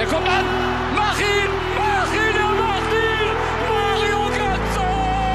Der kommt an. Mach ihn! Mach ihn! Er macht ihn! Mario Götze!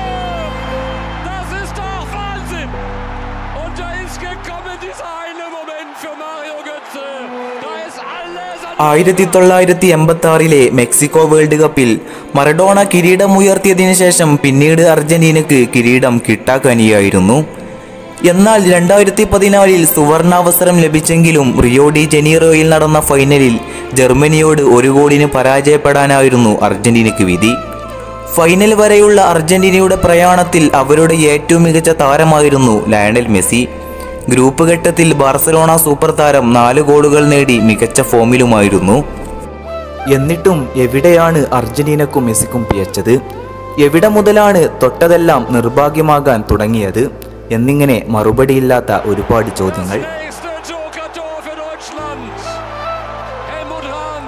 Das ist doch Wahnsinn! Und da ist gekommen dieser eine Moment für Mario Götze. Da ist alles an ആയിരത്തി തൊള്ളായിരത്തി എൺപത്തി ആറിലെ Mexico world കപ്പിൽ Maradona കിരീടമുയർത്തിയതിനു ശേഷം പിന്നീട് അർജന്റീനക്ക് കിരീടം കിട്ടാക്കനിയായിരുന്നു എന്നാൽ രണ്ടായിരത്തി പതിനാലിൽ സുവർണാവസരം ലഭിച്ചെങ്കിലും റിയോ ഡി ജനീറോയിൽ നടന്ന ഫൈനലിൽ ജർമ്മനിയോട് ഒരു ഗോളിന് പരാജയപ്പെടാനായിരുന്നു അർജന്റീനയ്ക്ക് വിധി ഫൈനൽ വരെയുള്ള അർജന്റീനയുടെ പ്രയാണത്തിൽ അവരുടെ ഏറ്റവും മികച്ച താരമായിരുന്നു ലയണൽ മെസ്സി ഗ്രൂപ്പ് ഘട്ടത്തിൽ ബാർസലോണ സൂപ്പർ താരം നാല് ഗോളുകൾ നേടി മികച്ച ഫോമിലുമായിരുന്നു എന്നിട്ടും എവിടെയാണ് അർജന്റീനക്കും മെസ്സിക്കും പിയച്ചത് എവിടെ മുതലാണ് തൊട്ടതെല്ലാം നിർഭാഗ്യമാകാൻ തുടങ്ങിയത് എന്നിങ്ങനെ മറുപടിയില്ലാത്ത ഒരുപാട് ചോദ്യങ്ങൾ nächste Joker-Tor für Deutschland. Helmut Hahn,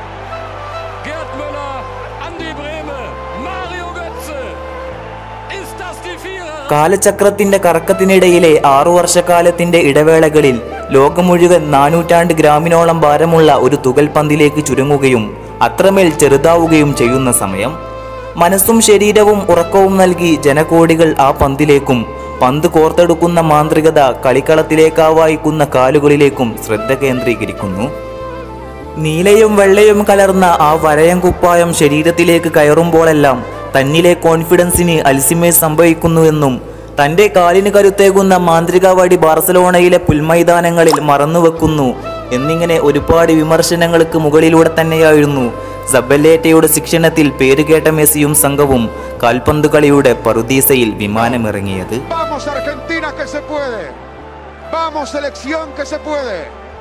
Gerd Müller, Andi Brehme, Mario Götze. Ist das die Vierer? കാലചക്രത്തിന്റെ കറക്കത്തിനിടയിലെ ആറു വർഷക്കാലത്തിന്റെ ഇടവേളകളിൽ ലോകം മുഴുവൻ നാനൂറ്റാണ്ട് ഗ്രാമിനോളം ഭാരമുള്ള ഒരു തുകൽ പന്തിലേക്ക് ചുരുങ്ങുകയും അത്രമേൽ ചെറുതാവുകയും ചെയ്യുന്ന സമയം മനസ്സും ശരീരവും ഉറക്കവും നൽകി ജനകോടികൾ ആ പന്തിലേക്കും പന്ത് കോർത്തെടുക്കുന്ന മാന്ത്രികത കളിക്കളത്തിലേക്കാവായിക്കുന്ന കാലുകളിലേക്കും ശ്രദ്ധ കേന്ദ്രീകരിക്കുന്നു നീലയും വെള്ളയും കലർന്ന ആ വരയം കുപ്പായം ശരീരത്തിലേക്ക് കയറുമ്പോഴെല്ലാം തന്നിലെ കോൺഫിഡൻസിന് അൽസിമേഴ്സ് സംഭവിക്കുന്നുവെന്നും തന്റെ കാലിന് കരുത്തേകുന്ന മാന്ത്രിക വടി ബാർസലോണയിലെ പുൽമൈതാനങ്ങളിൽ മറന്നുവെക്കുന്നു എന്നിങ്ങനെ ഒരുപാട് വിമർശനങ്ങൾക്ക് മുകളിലൂടെ തന്നെയായിരുന്നു സബല്ലേറ്റയുടെ ശിക്ഷണത്തിൽ പേരുകേട്ട മെസ്സിയും സംഘവും കാൽപന്ത് കളിയുടെ പറുദീസയിൽ വിമാനമിറങ്ങിയത് Vamos Argentina que se puede. Vamos selección que se puede.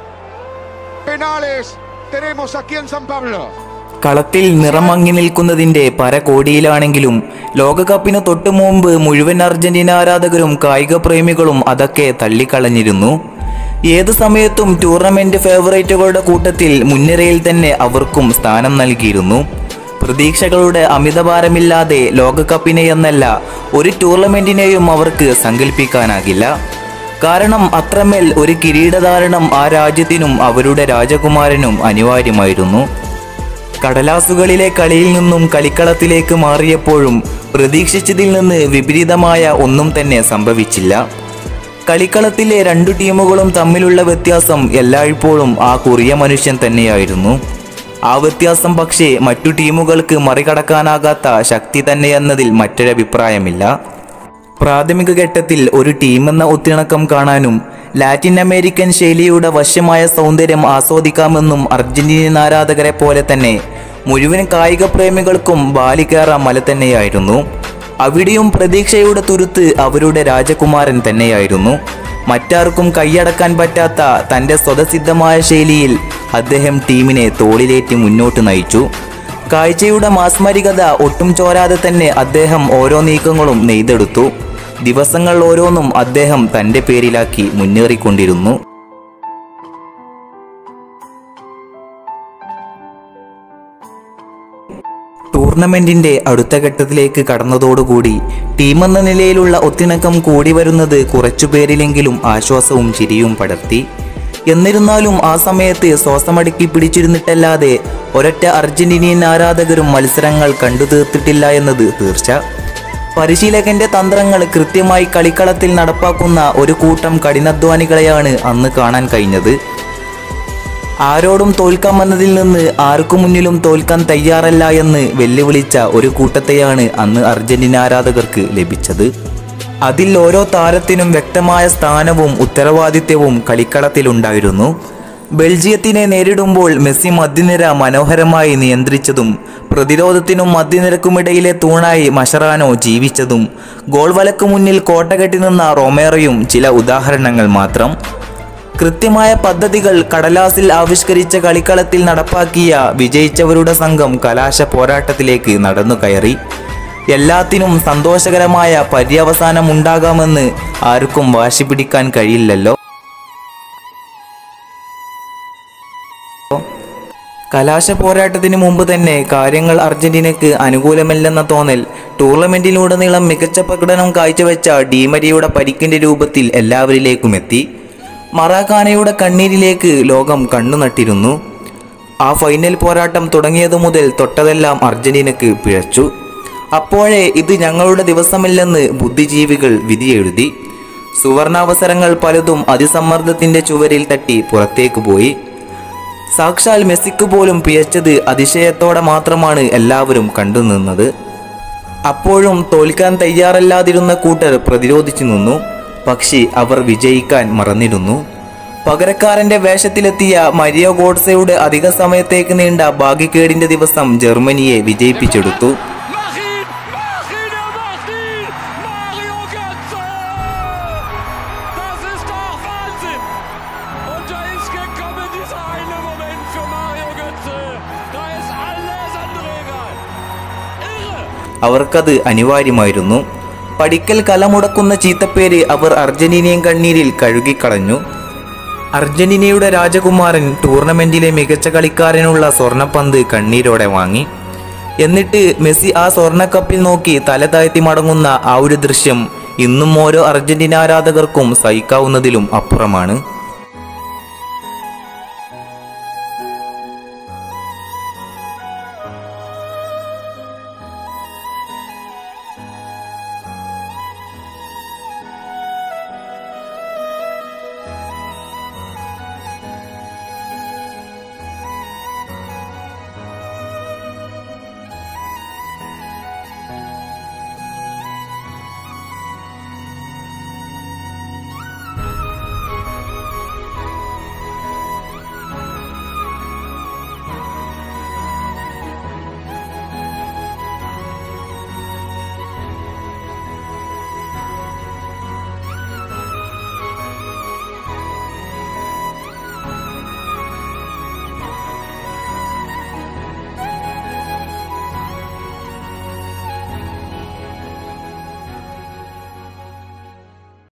Penales tenemos aquí en San Pablo. കളത്തിൽ നിറമങ്ങി നിൽക്കുന്നതിന്റെ പരകോടിയിലാണെങ്കിലും ലോകകപ്പിന് തൊട്ടു മുമ്പ് മുഴുവൻ അർജന്റീന ആരാധകരും കായിക പ്രേമികളും അതൊക്കെ തള്ളിക്കളഞ്ഞിരുന്നു ഏത് സമയത്തും ടൂർണമെന്റ് ഫേവറേറ്റുകളുടെ കൂട്ടത്തിൽ മുൻനിരയിൽ തന്നെ അവർക്കും സ്ഥാനം നൽകിയിരുന്നു പ്രതീക്ഷകളുടെ അമിതഭാരമില്ലാതെ ലോകകപ്പിനെ എന്നല്ല ഒരു ടൂർണമെന്റിനെയും അവർക്ക് സങ്കല്പിക്കാനാകില്ല കാരണം അത്രമേൽ ഒരു കിരീടധാരണം ആ രാജ്യത്തിനും അവരുടെ രാജകുമാരനും അനിവാര്യമായിരുന്നു കടലാസുകളിലെ കളിയിൽ നിന്നും കളിക്കളത്തിലേക്ക് മാറിയപ്പോഴും പ്രതീക്ഷിച്ചതിൽ നിന്ന് വിപരീതമായ ഒന്നും തന്നെ സംഭവിച്ചില്ല കളിക്കളത്തിലെ രണ്ടു ടീമുകളും തമ്മിലുള്ള വ്യത്യാസം എല്ലായ്പ്പോഴും ആ കുറിയ മനുഷ്യൻ തന്നെയായിരുന്നു ആ വ്യത്യാസം പക്ഷേ മറ്റു ടീമുകൾക്ക് മറികടക്കാനാകാത്ത ശക്തി തന്നെയെന്നതിൽ മറ്റൊരഭിപ്രായമില്ല പ്രാഥമിക ഘട്ടത്തിൽ ഒരു ടീമെന്ന ഒത്തിണക്കം കാണാനും ലാറ്റിൻ അമേരിക്കൻ ശൈലിയുടെ വശ്യമായ സൗന്ദര്യം ആസ്വദിക്കാമെന്നും അർജന്റീനിയൻ ആരാധകരെ പോലെ തന്നെ മുഴുവൻ കായിക പ്രേമികൾക്കും ബാലികേറ മല തന്നെയായിരുന്നു അവിടെയും പ്രതീക്ഷയുടെ തുരുത്ത് അവരുടെ രാജകുമാരൻ തന്നെയായിരുന്നു മറ്റാർക്കും കൈയടക്കാൻ പറ്റാത്ത തൻ്റെ സ്വതസിദ്ധമായ ശൈലിയിൽ അദ്ദേഹം ടീമിനെ തോളിലേറ്റി മുന്നോട്ട് നയിച്ചു കാഴ്ചയുടെ മാസ്മരികത ഒട്ടും ചോരാതെ തന്നെ അദ്ദേഹം ഓരോ നീക്കങ്ങളും നെയ്തെടുത്തു ദിവസങ്ങൾ ഓരോന്നും അദ്ദേഹം തൻ്റെ പേരിലാക്കി മുന്നേറിക്കൊണ്ടിരുന്നു ടൂർണമെന്റിന്റെ അടുത്ത ഘട്ടത്തിലേക്ക് കടന്നതോടുകൂടി ടീമെന്ന നിലയിലുള്ള ഒത്തിണക്കം കൂടി വരുന്നത് കുറച്ചുപേരിലെങ്കിലും ആശ്വാസവും ചിരിയും പടർത്തി എന്നിരുന്നാലും ആ സമയത്ത് ശ്വാസമടക്കി പിടിച്ചിരുന്നിട്ടല്ലാതെ ഒരൊറ്റ അർജന്റീനിയൻ ആരാധകരും മത്സരങ്ങൾ കണ്ടു തീർത്തിട്ടില്ല എന്നത് തീർച്ച പരിശീലകന്റെ തന്ത്രങ്ങൾ കൃത്യമായി കളിക്കളത്തിൽ നടപ്പാക്കുന്ന ഒരു കൂട്ടം കഠിനാധ്വാനികളെയാണ് അന്ന് കാണാൻ കഴിഞ്ഞത് ആരോടും തോൽക്കാമെന്നതിൽ നിന്ന് ആർക്കു മുന്നിലും തോൽക്കാൻ തയ്യാറല്ല എന്ന് വെല്ലുവിളിച്ച ഒരു കൂട്ടത്തെയാണ് അന്ന് അർജന്റീന ആരാധകർക്ക് ലഭിച്ചത് അതിൽ ഓരോ താരത്തിനും വ്യക്തമായ സ്ഥാനവും ഉത്തരവാദിത്വവും കളിക്കളത്തിലുണ്ടായിരുന്നു ബെൽജിയത്തിനെ നേരിടുമ്പോൾ മെസ്സി മധ്യനിര മനോഹരമായി നിയന്ത്രിച്ചതും പ്രതിരോധത്തിനും മധ്യനിരക്കുമിടയിലെ തൂണായി മഷറാനോ ജീവിച്ചതും ഗോൾ വലക്ക് മുന്നിൽ കോട്ടകെട്ടി നിന്ന റൊമേറോയും ചില ഉദാഹരണങ്ങൾ മാത്രം കൃത്യമായ പദ്ധതികൾ കടലാസിൽ ആവിഷ്കരിച്ച കളിക്കളത്തിൽ നടപ്പാക്കിയ വിജയിച്ചവരുടെ സംഘം കലാശ പോരാട്ടത്തിലേക്ക് നടന്നു കയറി എല്ലാത്തിനും സന്തോഷകരമായ പര്യവസാനം ഉണ്ടാകാമെന്ന് ആർക്കും വാശി പിടിക്കാൻ കഴിയില്ലല്ലോ കലാശ പോരാട്ടത്തിന് മുമ്പ് തന്നെ കാര്യങ്ങൾ അർജന്റീനയ്ക്ക് അനുകൂലമല്ലെന്ന തോന്നൽ ടൂർണമെന്റിലുടനീളം മികച്ച പ്രകടനം കാഴ്ചവെച്ച ഡീമരിയുടെ പരിക്കിന്റെ രൂപത്തിൽ എല്ലാവരിലേക്കും എത്തി മറാക്കാനയുടെ കണ്ണീരിലേക്ക് ലോകം കണ്ണു നട്ടിരുന്നു ആ ഫൈനൽ പോരാട്ടം തുടങ്ങിയതു മുതൽ തൊട്ടതെല്ലാം അർജന്റീനക്ക് പിഴച്ചു അപ്പോഴേ ഇത് ഞങ്ങളുടെ ദിവസമില്ലെന്ന് ബുദ്ധിജീവികൾ വിധിയെഴുതി സുവർണാവസരങ്ങൾ പലതും അതിസമ്മർദ്ദത്തിന്റെ ചുവരിൽ തട്ടി പുറത്തേക്ക് പോയി സാക്ഷാൽ മെസ്സിക്ക് പോലും പിഴച്ചത് അതിശയത്തോടെ മാത്രമാണ് എല്ലാവരും കണ്ടുനിന്നത് അപ്പോഴും തോൽക്കാൻ തയ്യാറല്ലാതിരുന്ന കൂട്ടർ പ്രതിരോധിച്ചു നിന്നു പക്ഷേ അവർ വിജയിക്കാൻ മറന്നിരുന്നു പകരക്കാരന്റെ വേഷത്തിലെത്തിയ മരിയോ ഗോഡ്സയുടെ അധിക സമയത്തേക്ക് നീണ്ട ഭാഗ്യക്കേടിന്റെ ദിവസം ജർമ്മനിയെ വിജയിപ്പിച്ചെടുത്തു Mach ihn! Mach ihn! Er macht ihn! Mario Götze! Das ist doch Wahnsinn! Und da ist gekommen dieser eine Moment für Mario Götze. Da ist alles andere egal. Irre! അവർക്കത് അനിവാര്യമായിരുന്നു പഠിക്കൽ കലമുടക്കുന്ന ചീത്തപ്പേര് അവർ അർജന്റീനിയൻ കണ്ണീരിൽ കഴുകിക്കളഞ്ഞു അർജന്റീനയുടെ രാജകുമാരൻ ടൂർണമെന്റിലെ മികച്ച കളിക്കാരനുള്ള സ്വർണ്ണപ്പന്ത് കണ്ണീരോടെ വാങ്ങി എന്നിട്ട് മെസ്സി ആ സ്വർണ്ണക്കപ്പിൽ നോക്കി തല താഴ്ത്തി മടങ്ങുന്ന ആ ഒരു ദൃശ്യം ഇന്നും ഓരോ അർജന്റീന ആരാധകർക്കും സഹിക്കാവുന്നതിലും അപ്പുറമാണ്